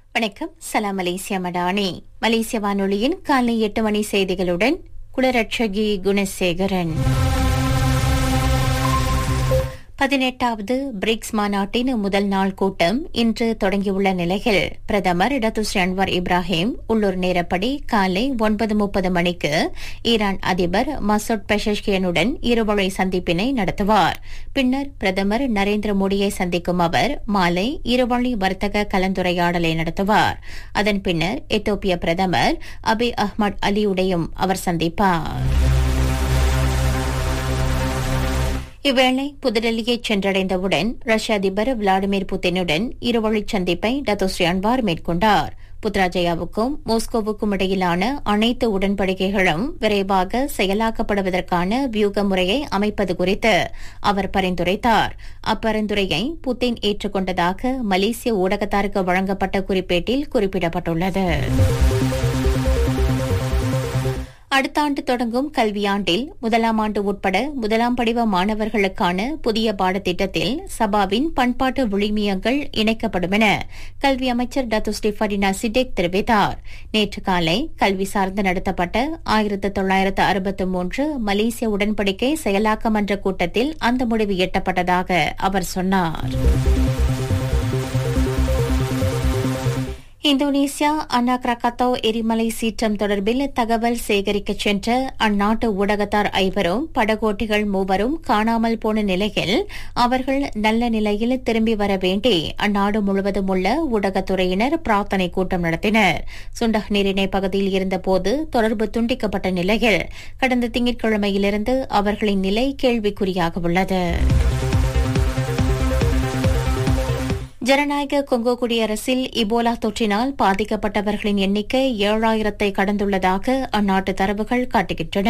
வணக்கம் சலாம் மலேசியா மடானி மலேசிய வானொலியின் காலை எட்டு மணி செய்திகளுடன் குளரட்சகி குணசேகரன் பதினெட்டாவது பிரிக்ஸ் மாநாட்டின் முதல் நாள் கூட்டம் இன்று தொடங்கியுள்ள நிலையில் பிரதமர் இடத்துஸ்ரீ அன்வார் இப்ராஹிம் உள்ளூர் நேரப்படி காலை ஒன்பது முப்பது மணிக்கு ஈரான் அதிபர் மசூட் பெஷஷ்கியனுடன் இருவழி சந்திப்பினை நடத்துவார் பின்னர் பிரதமர் நரேந்திர மோடியை சந்திக்கும் அவர் மாலை இருவழி வர்த்தக கலந்துரையாடலை நடத்துவார் அதன் பின்னர் எத்தோப்பிய பிரதமர் அபி அஹ்மத் அலியுடையும் அவர் சந்திப்பார் இவ்வேளை புதுடெல்லியை சென்றடைந்தவுடன் ரஷ்ய அதிபர் விளாடிமிர் புட்டினுடன் இருவழிச் சந்திப்பை டத்தோஸ்ரீ அன்வார் மேற்கொண்டார் புத்ராஜயாவுக்கும் மாஸ்கோவுக்கும் இடையிலான அனைத்து உடன்படிக்கைகளும் விரைவாக செயலாக்கப்படுவதற்கான வியூக முறையை அமைப்பது குறித்து அவர் பரிந்துரைத்தார் அப்பரிந்துரையை புட்டின் ஏற்றுக்கொண்டதாக மலேசிய ஊடகத்தாருக்கு வழங்கப்பட்ட குறிப்பேட்டில் குறிப்பிடப்பட்டுள்ளது அடுத்த ஆண்டு தொடங்கும் கல்வியாண்டில் முதலாம் ஆண்டு உட்பட முதலாம் படிவ மாணவர்களுக்கான புதிய பாடத்திட்டத்தில் சபாவின் பண்பாட்டு விளிமியங்கள் இணைக்கப்படும் என கல்வி அமைச்சர் டத்து ஸ்டிஃபரினா சிடெக் தெரிவித்தார் நேற்று காலை கல்வி சார்ந்து நடத்தப்பட்ட ஆயிரத்து தொள்ளாயிரத்து அறுபத்து மூன்று மலேசிய உடன்படிக்கை செயலாக்க மன்ற கூட்டத்தில் அந்த முடிவு எட்டப்பட்டதாக அவர் சொன்னார் இந்தோனேசியா அன்னா கிரகாத்தோ எரிமலை சீற்றம் தொடர்பில் தகவல் சேகரிக்க சென்ற அந்நாட்டு ஊடகத்தார் ஐவரும் படகோட்டிகள் மூவரும் காணாமல் போன நிலையில் அவர்கள் நல்ல நிலையில் திரும்பி வர வேண்டி அந்நாடு முழுவதும் உள்ள ஊடகத்துறையினர் பிரார்த்தனை கூட்டம் நடத்தினர் சுண்டக் நீரிணை பகுதியில் இருந்தபோது தொடர்பு துண்டிக்கப்பட்ட நிலையில் கடந்த திங்கட்கிழமையிலிருந்து அவர்களின் நிலை கேள்விக்குறியாக உள்ளது ஜனநாயக கொங்கோ குடியரசில் இபோலா தொற்றினால் பாதிக்கப்பட்டவர்களின் எண்ணிக்கை ஏழாயிரத்தை கடந்துள்ளதாக அந்நாட்டு தரவுகள் காட்டுகின்றன